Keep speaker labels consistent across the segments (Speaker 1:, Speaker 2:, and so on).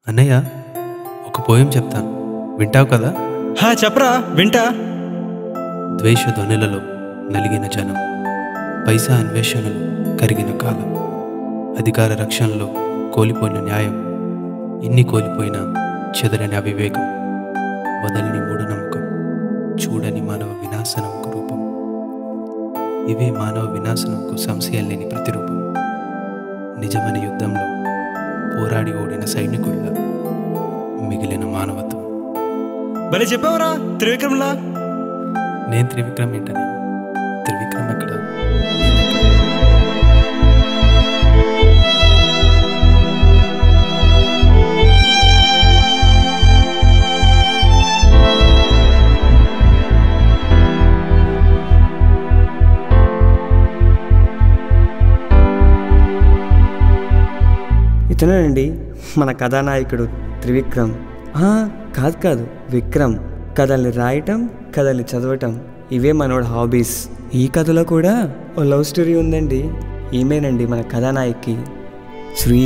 Speaker 1: అన్నయ్య ఒక పోయం చెప్తాను వింటావు కదా
Speaker 2: హా చెప్పరా వింటా
Speaker 1: ద్వేష ధ్వనులలో నలిగిన జనం పైసా అన్వేషణలు కరిగిన కాలం అధికార రక్షణలో కోల్పోయిన న్యాయం ఇన్ని కోల్పోయిన చెదరని అవివేకం వదలని మూఢనమ్మకం చూడని మానవ వినాశనంకు రూపం ఇవే మానవ వినాశనంకు సంశయం లేని ప్రతిరూపం నిజమైన యుద్ధంలో పోరాడి ఓడిన సైనికుడిలా మిగిలిన మానవత్వం
Speaker 2: భలే చెప్పావురా త్రివిక్రమ్లా
Speaker 1: నేను త్రివిక్రమ్ ఏంటని త్రివిక్రమ్ ఎక్కడ
Speaker 3: ఇతనేనండి మన కథానాయకుడు త్రివిక్రమ్ ఆ, కాదు కాదు విక్రమ్ కథల్ని రాయటం కథల్ని చదవటం ఇవే మనోడు హాబీస్ ఈ కథలో కూడా ఓ లవ్ స్టోరీ ఉందండి ఈమెనండి మన కథానాయకి శ్రీ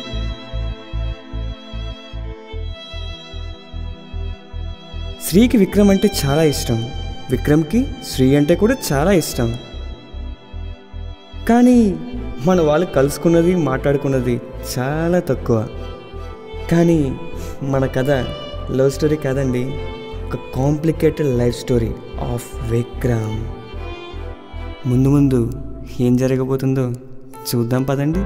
Speaker 3: శ్రీకి విక్రమ్ అంటే చాలా ఇష్టం విక్రమ్కి శ్రీ అంటే కూడా చాలా ఇష్టం కానీ మన వాళ్ళు కలుసుకున్నది మాట్లాడుకున్నది చాలా తక్కువ కానీ మన కథ లవ్ స్టోరీ కాదండి ఒక complicated life story of Vikram ముందు ముందు ఏం జరగబోతుందో చూద్దాం పదండి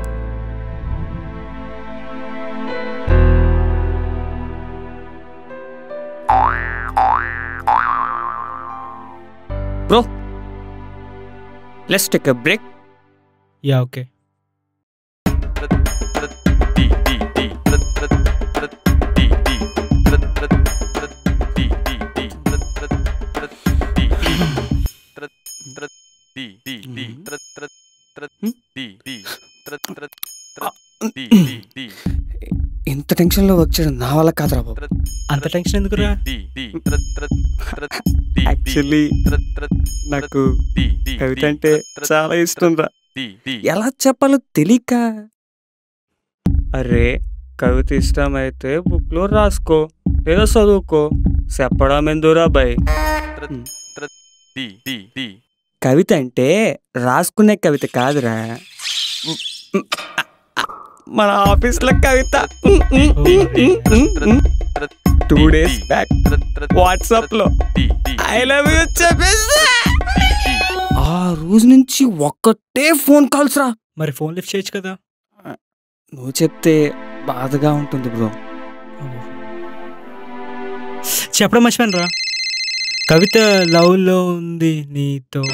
Speaker 3: bro let's take a break
Speaker 2: yeah okay
Speaker 3: ఇంత టెన్షన్లో వర్క్ చేయడం నా వల్ల కాదురా బాబు
Speaker 2: అంత టెన్షన్ ఎందుకురా
Speaker 3: యాక్చువల్లీ నాకు కవిత అంటే చాలా ఇష్టం రా ఎలా చెప్పాలో తెలియక అరే కవిత ఇష్టం అయితే బుక్లో రాసుకో లేదా చదువుకో చెప్పడం ఎందురా బాయ్ కవిత అంటే రాసుకునే కవిత కాదురా మన ఆఫీస్లో Kavitha two days back WhatsApp లో ఐ లవ్ యూ చెప్పేసి ఆ రోజు నుంచి ఒక్కటే ఫోన్ కాల్స్ రా
Speaker 2: మరి ఫోన్ లిఫ్ట్ చేయొచ్చు కదా
Speaker 3: నువ్వు చెప్తే బాధగా ఉంటుంది బ్రో
Speaker 2: చెప్పడం మర్చిపోయాను రా కవిత లవ్ లో ఉంది నీతో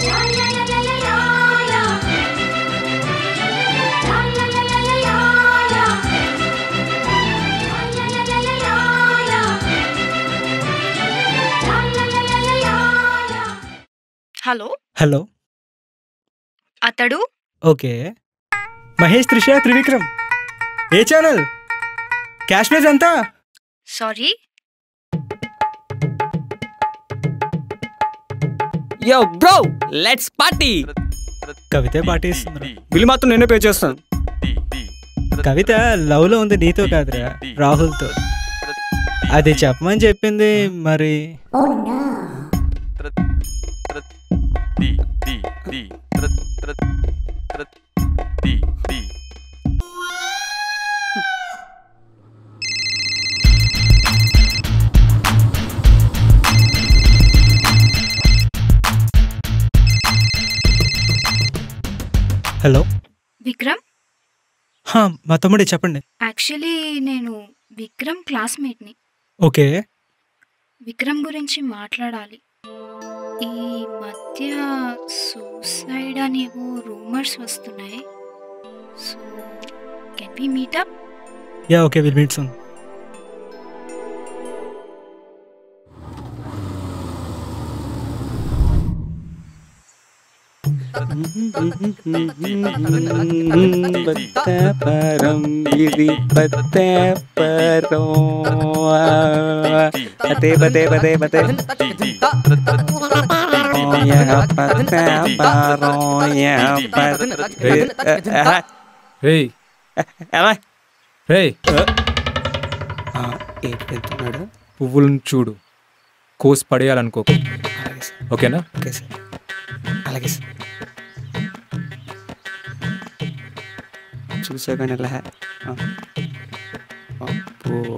Speaker 4: hello
Speaker 2: hello
Speaker 4: Athadu
Speaker 2: okay Mahesh Trisha Trivikram ఏ ఛానల్ క్యాష్ ప్రైజ్ ఎంత
Speaker 4: sorry
Speaker 3: yo bro let's party
Speaker 2: Kavitha పాటిస్తుంది
Speaker 3: బిల్ మాత్రం నేనే పే చేస్తాను
Speaker 2: కవిత లవ్ లో ఉంది నీతో కాదురా రాహుల్తో అది చెప్పమని చెప్పింది మరి హలో
Speaker 4: విక్రమ్
Speaker 2: హా, మా తమ్ముడే చెప్పండి
Speaker 4: యాక్చువల్లీ నేను విక్రమ్ క్లాస్మేట్ని
Speaker 2: ఓకే
Speaker 4: విక్రమ్ గురించి మాట్లాడాలి ఈ మధ్య సూసైడ్ అనేవో రూమర్స్ వస్తున్నాయి so can we meet up
Speaker 2: yeah okay will meet soon
Speaker 3: బత్తాపరం ఇది బత్తాపరం బతే బతే బతే బతే బత్తాపరం
Speaker 5: రేయ్
Speaker 3: ఎలా
Speaker 5: రేయ్
Speaker 3: ఆ, ఏంటి పెడుతున్నాడు
Speaker 5: పువ్వులను చూడు కోసి పడేయాలనుకోకు
Speaker 3: అలాగే సార్
Speaker 5: ఓకేనా
Speaker 3: ఓకే సార్ అలాగే సార్ చూసా కానీ ఎలా ఆ. అబ్బో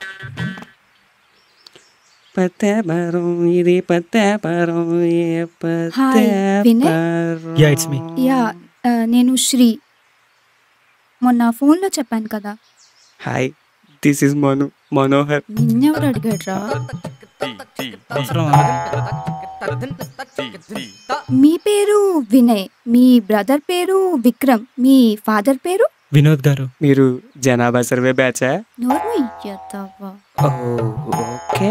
Speaker 3: పత్తాపరం ఇది పత్తాపరం ఏ
Speaker 4: హాయ్, వినయ్?
Speaker 3: పత్తాపరం.
Speaker 2: Yeah, it's me.
Speaker 4: యా ఆ, నేను శ్రీ మొన్న ఫోన్లో చెప్పాను కదా
Speaker 3: hi this is Manu Manohar
Speaker 4: నిన్నెవరు అడిగాడ్రా
Speaker 2: అవసరం
Speaker 4: మీ పేరు వినయ్ మీ బ్రదర్ పేరు విక్రమ్ మీ ఫాదర్ పేరు
Speaker 2: వినోద్ గారు
Speaker 3: మీరు జనాభా సర్వే బ్యాచా
Speaker 4: నోరు ఇయ్యతావా
Speaker 3: ఓకే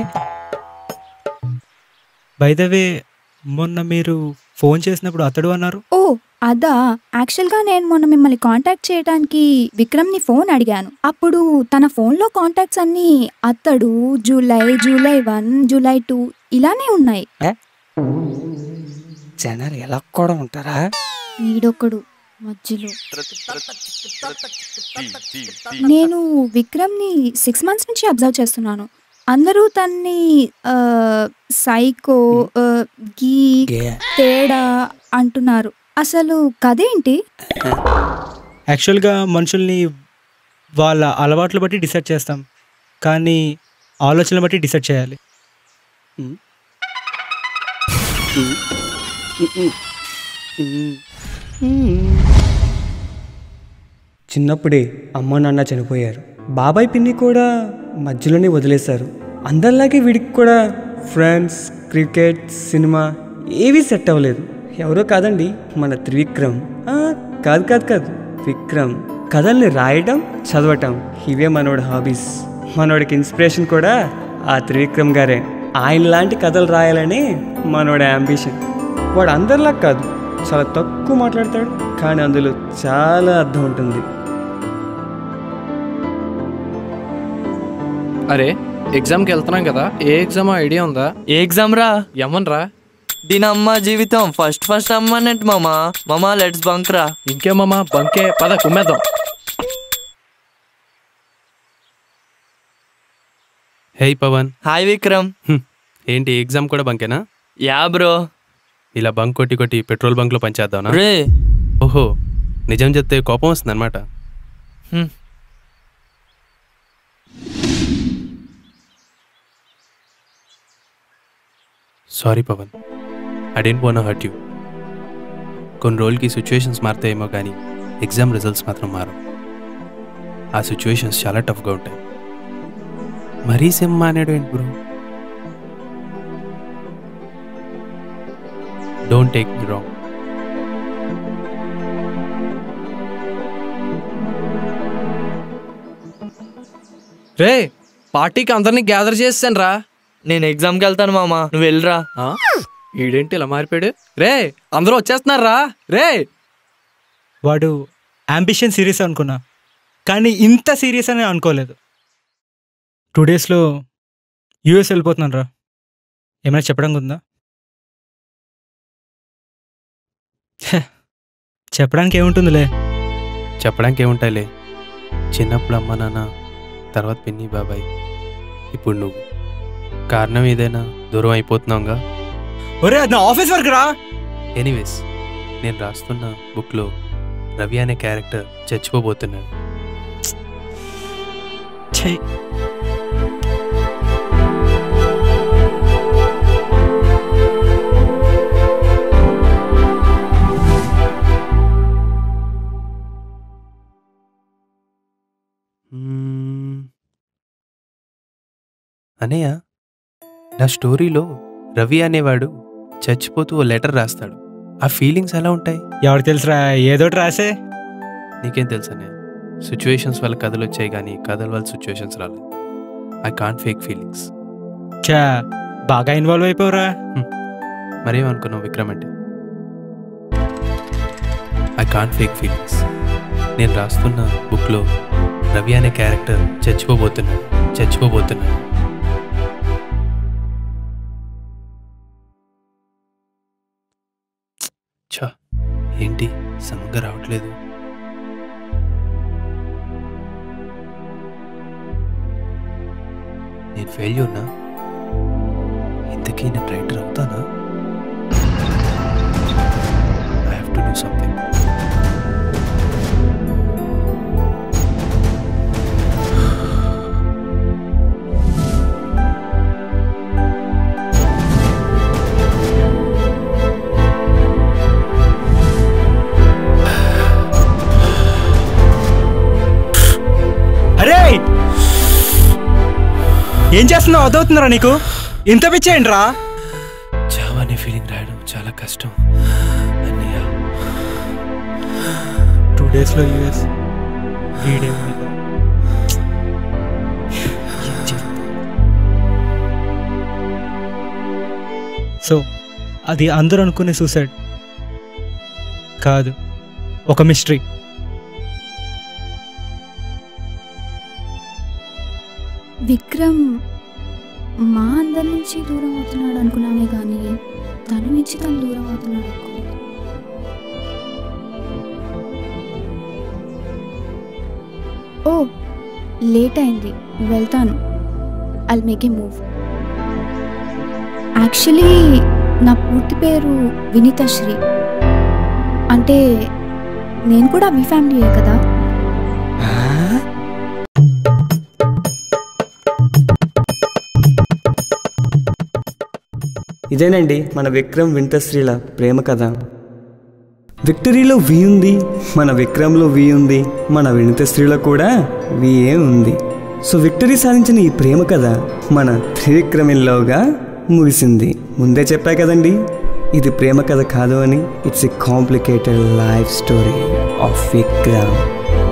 Speaker 2: బై ద వే మొన్న మీరు ఫోన్ చేసినప్పుడు అతడు అన్నారు
Speaker 4: ఓ అదా యాక్చువల్గా నేను మొన్న మిమ్మల్ని కాంటాక్ట్ చేయడానికి విక్రమ్ని ఫోన్ అడిగాను అప్పుడు తన ఫోన్లో కాంటాక్ట్స్ అన్నీ అత్తడు July July one July two ఇలానే ఉన్నాయి
Speaker 3: జనాలు ఎలా కూడా ఉంటారా
Speaker 4: వీడొకడు మధ్యలో నేను విక్రమ్ని సిక్స్ మంత్స్ నుంచి అబ్జర్వ్ చేస్తున్నాను అందరూ తన్ని ఆ, సైకో ఆ, గీక్
Speaker 3: గే
Speaker 4: తేడా అంటున్నారు అసలు కథేంటి
Speaker 2: యాక్చువల్గా మనుషుల్ని వాళ్ళ అలవాట్లు బట్టి డిసైడ్ చేస్తాం కానీ ఆలోచనలు బట్టి డిసైడ్ చేయాలి
Speaker 3: చిన్నప్పుడే అమ్మ నాన్న చనిపోయారు బాబాయ్ పిన్ని కూడా మధ్యలోనే వదిలేశారు అందరిలాగే వీడికి కూడా ఫ్రెండ్స్ క్రికెట్ సినిమా ఏవీ సెట్ అవ్వలేదు ఎవరో కాదండి మన త్రివిక్రమ్ ఆ, కాదు కాదు కాదు విక్రమ్ కథల్ని రాయటం చదవటం ఇవే మనోడి హాబీస్ మనోడికి ఇన్స్పిరేషన్ కూడా ఆ త్రివిక్రమ్ గారే ఆయన లాంటి కథలు రాయాలని మనోడి అంబిషన్ వాడు అందరిలా కాదు చాలా తక్కువ మాట్లాడతాడు కానీ అందులో చాలా అర్థం ఉంటుంది
Speaker 6: అరే ఎగ్జామ్కి వెళ్తున్నాం కదా ఏ ఎగ్జామ్ ఐడియా ఉందా
Speaker 7: ఏ ఎగ్జామ్ రా
Speaker 6: ఏమనరా
Speaker 7: దీని అమ్మ జీవితం ఫస్ట్ ఫస్ట్ అమ్మన్నట్టు మామా మామా లెట్స్ బంక్ రా
Speaker 6: ఇంకేమమ్మా బంకే పద కుమ్మేద్దాం
Speaker 1: hey Pavan
Speaker 7: hi Vikram
Speaker 1: hmm. ఏంటి ఎగ్జామ్ కూడా బంకేనా
Speaker 7: యా బ్రో
Speaker 1: ఇలా బంక్ కొట్టి కొట్టి పెట్రోల్ బంక్లో పనిచేద్దాం
Speaker 7: రే
Speaker 1: ఓహో నిజం చెప్తే కోపం వస్తుంది అనమాట
Speaker 7: hmm.
Speaker 1: Sorry Pavan I didn't want hurt you కొన్ని రోజులకి సిచ్యువేషన్స్ మారుతాయేమో కానీ ఎగ్జామ్ రిజల్ట్స్ మాత్రం మారవు ఆ సిచ్యువేషన్స్ చాలా టఫ్గా ఉంటాయి మరీ సెమ్ మానేడు ఏంటి bro don't take me wrong
Speaker 6: రే పార్టీకి అందరినీ గ్యాదర్ చేసాను రా
Speaker 7: నేను ఎగ్జామ్కి వెళ్తాను మామా నువ్వు వెళ్ళరా
Speaker 6: ఈడేంటి ఇలా మారిపోయాడు రే అందరూ వచ్చేస్తున్నారా రే
Speaker 2: వాడు అంబిషన్ సీరియస్ అనుకున్నా కానీ ఇంత సీరియస్ అని అనుకోలేదు టూ డేస్లో యూఎస్ వెళ్ళిపోతున్నాను రా ఏమైనా చెప్పడం ఉందా హ, చెప్పడానికి ఏముంటుందిలే
Speaker 1: చెప్పడానికి ఏముంటాయిలే చిన్నప్పుడు అమ్మ నాన్న తర్వాత పిన్ని బాబాయ్ ఇప్పుడు నువ్వు కారణం ఏదైనా దూరం అయిపోతున్నావుగా
Speaker 2: ఒరే అది నా ఆఫీస్ వర్క్ రా
Speaker 1: ఎనీవేస్ నేను రాస్తున్న బుక్లో రవి అనే క్యారెక్టర్ చచ్చిపోబోతున్నాడు
Speaker 2: ఛీ
Speaker 1: మ్మ్. అనయ్య నా స్టోరీలో రవి అనేవాడు చచ్చిపోతూ ఓ లెటర్ రాస్తాడు ఆ ఫీలింగ్స్ ఎలా ఉంటాయి
Speaker 2: ఎవరికి తెలుసురా ఏదోటి రాసే
Speaker 1: నీకేం తెలుసు అన్నయ్య సిచ్యువేషన్స్ వల్ల కథలు వచ్చాయి కానీ కథల వల్ల సిచ్యువేషన్స్ రాలేదు ఐ కాంట్ ఫేక్ ఫీలింగ్స్
Speaker 2: చా బాగా ఇన్వాల్వ్ అయిపోరా
Speaker 1: మరేమనుకున్నావు విక్రమ్ అంటే ఐ కాంట్ ఫేక్ ఫీలింగ్స్ నేను రాస్తున్న బుక్లో రవి అనే క్యారెక్టర్ చచ్చిపోబోతున్నాడు చచ్చిపోబోతున్నాడు ఛా ఏంటి సమంగా రావట్లేదు నేను ఫెయిల్యూర్నా ఇంతకీ నేను రైటర్ అవుతానా I have to do something
Speaker 2: అరే ఏం చేస్తున్నావు అదవుతున్నారా నీకు ఇంత పిచ్చేయండి రా
Speaker 1: చావా అనే ఫీలింగ్ రాయడం చాలా కష్టం అన్నయ్య
Speaker 2: టూ డేస్లో యూఎస్ వీడే సో అది అందరూ అనుకునే సూసైడ్ కాదు ఒక మిస్టరీ
Speaker 4: విక్రమ్ మా అందరి నుంచి దూరం అవుతున్నాడు అనుకున్నానే కానీ తన నుంచి తను దూరం అవుతున్నాడు అనుకోలేదు ఓ లేట్ అయింది వెళ్తాను I'll make a move actually నా పూర్తి పేరు వినీత శ్రీ అంటే నేను కూడా మీ ఫ్యామిలీయే కదా
Speaker 3: ఇదేనండి మన విక్రమ్ వింటశ్రీల ప్రేమ కథ విక్టరీలో వి ఉంది మన విక్రమ్లో వి ఉంది మన వినితశ్రీలో కూడా విఏ ఉంది సో విక్టరీ సాధించిన ఈ ప్రేమ కథ మన త్రివిక్రమిల్లోగా ముగిసింది ముందే చెప్పా కదండి ఇది ప్రేమ కథ కాదు అని it's a complicated life story of Vikram